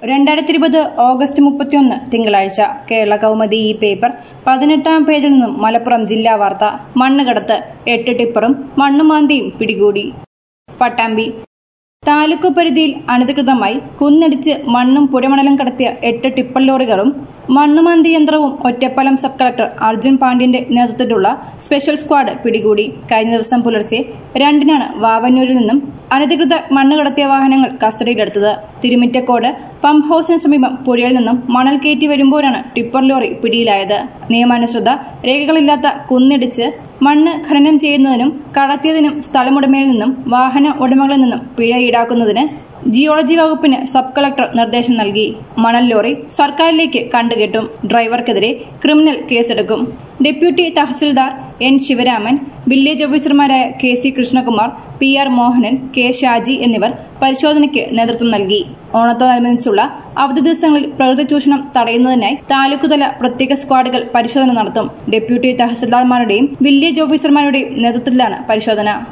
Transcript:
രണ്ടായിരത്തി ഇരുപത് ഓഗസ്റ്റ് മുപ്പത്തിയൊന്ന് തിങ്കളാഴ്ച കേരള കൗമുദി ഈ പേപ്പർ പതിനെട്ടാം പേജിൽ നിന്നും മലപ്പുറം ജില്ലാ വാർത്ത മണ്ണുകടത്ത് എട്ട് ടിപ്പറും മണ്ണുമാന്തിയും പിടികൂടി പട്ടാമ്പി താലൂക്ക് പരിധിയിൽ അനധികൃതമായി കുന്നിടിച്ച് മണ്ണും പുഴമണലും കടത്തിയ എട്ട് ടിപ്പർ ലോറികളും മണ്ണുമാന്തി യന്ത്രവും ഒറ്റപ്പാലം സബ് കളക്ടർ അർജുൻ പാണ്ഡ്യന്റെ നേതൃത്വത്തിലുള്ള സ്പെഷ്യൽ സ്ക്വാഡ് പിടികൂടി കഴിഞ്ഞ ദിവസം പുലർച്ചെ രണ്ടിനാണ് വാവന്നൂരിൽ നിന്നും അനധികൃത മണ്ണ് കടത്തിയ വാഹനങ്ങൾ കസ്റ്റഡിയിലെടുത്തത് തിരുമിറ്റക്കോട് പമ്പ് ഹൌസിന് സമീപം പുഴയിൽ നിന്നും മണൽ കയറ്റി വരുമ്പോഴാണ് ടിപ്പർ ലോറി പിടിയിലായത് നിയമാനുസൃത രേഖകളില്ലാത്ത കുന്നിടിച്ച് മണ്ണ് ഖനനം ചെയ്യുന്നതിനും കടത്തിയതിനും സ്ഥലമുടമയിൽ നിന്നും വാഹന ഉടമകളിൽ നിന്നും പിഴ ഈടാക്കുന്നതിന് ജിയോളജി വകുപ്പിന് സബ് കളക്ടർ നിർദ്ദേശം നൽകി മണൽ ലോറി സർക്കാരിലേക്ക് കണ്ടുകെട്ടും ഡ്രൈവർക്കെതിരെ ക്രിമിനൽ കേസെടുക്കും deputy tahsildar N Sivaraman village ഓഫീസർമാരായ K C Krishnakumar P R Mohanan K Shaji എന്നിവർ പരിശോധനയ്ക്ക് നേതൃത്വം നൽകി ഓണത്തോടനുബന്ധിച്ചുള്ള അവധി ദിവസങ്ങളിൽ പ്രകൃതി ചൂഷണം തടയുന്നതിനായി താലൂക്കുതല പ്രത്യേക സ്ക്വാഡുകൾ പരിശോധന നടത്തും ഡെപ്യൂട്ടി തഹസിൽദാർമാരുടെയും വില്ലേജ് ഓഫീസർമാരുടെയും നേതൃത്വത്തിലാണ് പരിശോധന